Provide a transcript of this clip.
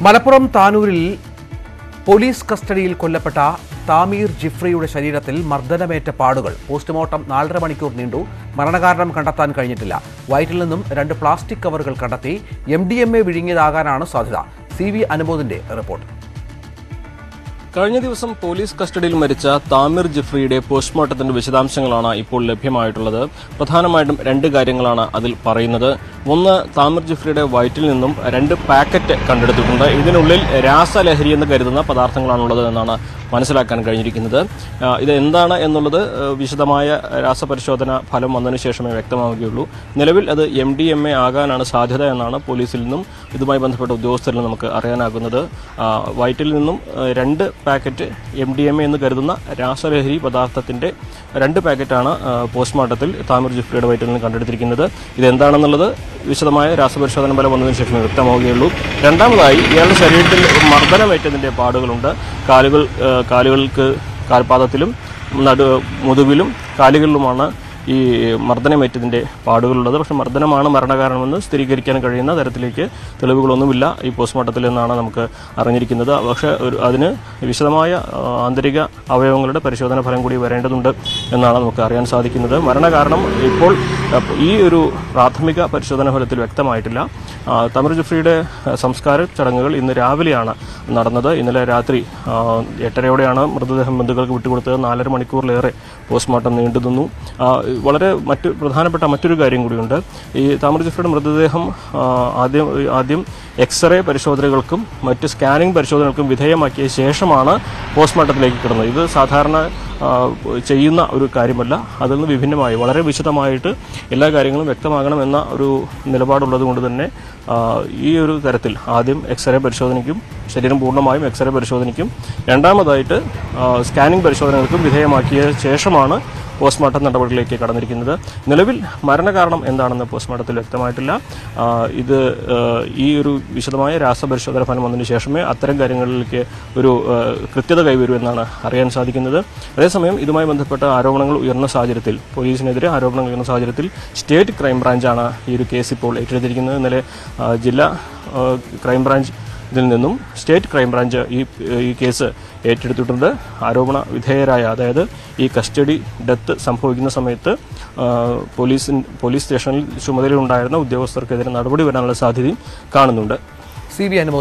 Malappuram താനൂരിൽ police കസ്റ്റഡിയിൽ കൊല്ലപ്പെട്ട താമീർ ജിഫ്രിയുടെ ശരീരത്തിൽ മർദ്ദനമേറ്റ പാടുകൾ പോസ്റ്റ്മോർട്ടം നാലര മണിക്കൂർ നീണ്ടു മരണകാരണം കണ്ടെത്താൻ കഴിഞ്ഞിട്ടില്ല വയറ്റിൽ നിന്നും രണ്ട് പ്ലാസ്റ്റിക് കവറുകൾ കണ്ടെത്തി എം ഡി എം എ വിഴുങ്ങിയതാകാനാണ് സാധ്യത സി വി അനുമോദിന്റെ റിപ്പോർട്ട് കഴിഞ്ഞ ദിവസം പോലീസ് കസ്റ്റഡിയിൽ മരിച്ച താമിർ ജിഫ്രിയുടെ പോസ്റ്റ്മോർട്ടത്തിന്റെ വിശദാംശങ്ങളാണ് ഇപ്പോൾ ലഭ്യമായിട്ടുള്ളത് പ്രധാനമായിട്ടും രണ്ട് കാര്യങ്ങളാണ് അതിൽ പറയുന്നത് ഒന്ന് താമിർ ജിഫ്രിയുടെ വയറ്റിൽ നിന്നും രണ്ട് പാക്കറ്റ് കണ്ടെടുത്തിട്ടുണ്ട് ഇതിനുള്ളിൽ രാസലഹരി എന്ന് കരുതുന്ന പദാർത്ഥങ്ങളാണുള്ളത് എന്നാണ് മനസ്സിലാക്കാൻ കഴിഞ്ഞിരിക്കുന്നത് ആ, ഇത് എന്താണ് എന്നുള്ളത് ആ, വിശദമായ രാസപരിശോധന ഫലം വന്നതിന് ശേഷമേ വ്യക്തമാവുകയുള്ളൂ നിലവിൽ അത് എം ഡി എം എ ആകാനാണ് സാധ്യത എന്നാണ് പോലീസിൽ നിന്നും ഇതുമായി ബന്ധപ്പെട്ട ഉദ്യോഗസ്ഥരിൽ നിന്നും നമുക്ക് അറിയാനാകുന്നത് ആ, വയറ്റിൽ നിന്നും ആ, രണ്ട് packet M D M A എന്ന് കരുതുന്ന രാസലഹരി പദാർത്ഥത്തിന്റെ രണ്ട് പാക്കറ്റാണ് ആ, പോസ്റ്റ്മോർട്ടത്തിൽ താമിർ ജിഫ്രിയുടെ വയറ്റിൽ നിന്ന് കണ്ടെടുത്തിരിക്കുന്നത് ഇതെന്താണെന്നുള്ളത് വിശദമായ രാസപരിശോധന ഫലം വന്നതിന് ശേഷമേ വ്യക്തമാവുകയുള്ളൂ രണ്ടാമതായി ഇയാളുടെ ശരീരത്തിൽ മർദ്ദനമേറ്റതിന്റെ പാടുകളുണ്ട് കാലുകൾ ആ, കാലുകൾക്ക് കാൽപാദത്തിലും നടു മുതുകിലും കാലുകളിലുമാണ് ഈ മർദ്ദനമേറ്റതിന്റെ പാടുകളുള്ളത് പക്ഷേ മർദ്ദനമാണ് മരണകാരണമെന്ന് സ്ഥിരീകരിക്കാൻ കഴിയുന്ന തരത്തിലേക്ക് തെളിവുകളൊന്നുമില്ല ഈ പോസ്റ്റ്മോർട്ടത്തിൽ നിന്നാണ് നമുക്ക് അറിഞ്ഞിരിക്കുന്നത് പക്ഷേ ഒരു അതിന് വിശദമായ ആ, ആന്തരിക അവയവങ്ങളുടെ പരിശോധന ഫലം കൂടി വരേണ്ടതുണ്ട് എന്നാണ് നമുക്ക് അറിയാൻ സാധിക്കുന്നത് മരണകാരണം ഇപ്പോൾ ആ, ഈ ഒരു പ്രാഥമിക പരിശോധന ഫലത്തിൽ വ്യക്തമായിട്ടില്ല ആ, തമിർ ജുഫ്രിയുടെ ആ, സംസ്കാര ചടങ്ങുകൾ ഇന്ന് രാവിലെയാണ് നടന്നത് ഇന്നലെ രാത്രി ആ, എട്ടരയോടെയാണ് മൃതദേഹം ബന്ധുക്കൾക്ക് വിട്ടുകൊടുത്തത് നാലര മണിക്കൂറിലേറെ പോസ്റ്റ്മോർട്ടം നീണ്ടുനിന്നു ആ, വളരെ മറ്റു പ്രധാനപ്പെട്ട മറ്റൊരു കാര്യം കൂടിയുണ്ട് ഈ താമര ജുഫ്രിയുടെ മൃതദേഹം ആ, ആദ്യം ആദ്യം എക്സ്റേ പരിശോധനകൾക്കും മറ്റ് സ്കാനിംഗ് പരിശോധനകൾക്കും വിധേയമാക്കിയ ശേഷമാണ് പോസ്റ്റ്മോർട്ടത്തിലേക്ക് കിടന്നത് ഇത് സാധാരണ ആ, ചെയ്യുന്ന ഒരു കാര്യമല്ല അതിൽ നിന്ന് വിഭിന്നമായി വളരെ വിശദമായിട്ട് എല്ലാ കാര്യങ്ങളും വ്യക്തമാകണം എന്ന ഒരു നിലപാടുള്ളത് കൊണ്ട് തന്നെ ആ, ഈ ഒരു തരത്തിൽ ആദ്യം എക്സ്റേ പരിശോധനയ്ക്കും ശരീരം പൂർണ്ണമായും എക്സ്റേ പരിശോധനയ്ക്കും രണ്ടാമതായിട്ട് ആ, സ്കാനിംഗ് പരിശോധനകൾക്കും വിധേയമാക്കിയ ശേഷമാണ് പോസ്റ്റ്മോർട്ടം നടപടികളിലേക്ക് കടന്നിരിക്കുന്നത് നിലവിൽ മരണകാരണം എന്താണെന്ന് പോസ്റ്റ്മോർട്ടത്തിൽ വ്യക്തമായിട്ടില്ല ആ, ഇത് ആ, ഈ ഒരു വിശദമായ രാസപരിശോധന ഫലം വന്നതിന് ശേഷമേ അത്തരം കാര്യങ്ങളിലേക്ക് ഒരു ആ, കൃത്യത കൈവരൂ എന്നാണ് അറിയാൻ സാധിക്കുന്നത് അതേസമയം ഇതുമായി ബന്ധപ്പെട്ട ആരോപണങ്ങൾ ഉയർന്ന സാഹചര്യത്തിൽ പോലീസിനെതിരെ ആരോപണങ്ങൾ ഉയർന്ന സാഹചര്യത്തിൽ സ്റ്റേറ്റ് ക്രൈംബ്രാഞ്ചാണ് ഈ ഒരു കേസ് ഇപ്പോൾ ഏറ്റെടുത്തിരിക്കുന്നത് ഇന്നലെ ആ, ജില്ലാ ആ, ക്രൈംബ്രാഞ്ച് ഇതിൽ നിന്നും സ്റ്റേറ്റ് ക്രൈംബ്രാഞ്ച് ഈ ഈ കേസ് ഏറ്റെടുത്തിട്ടുണ്ട് ആരോപണ വിധേയരായ അതായത് ഈ കസ്റ്റഡി ഡെത്ത് സംഭവിക്കുന്ന സമയത്ത് ആ, പോലീസിൻ പോലീസ് സ്റ്റേഷനിൽ ചുമതലയുണ്ടായിരുന്ന ഉദ്യോഗസ്ഥർക്കെതിരെ നടപടി വരാനുള്ള സാധ്യതയും കാണുന്നുണ്ട് സി വി അനുമോദ്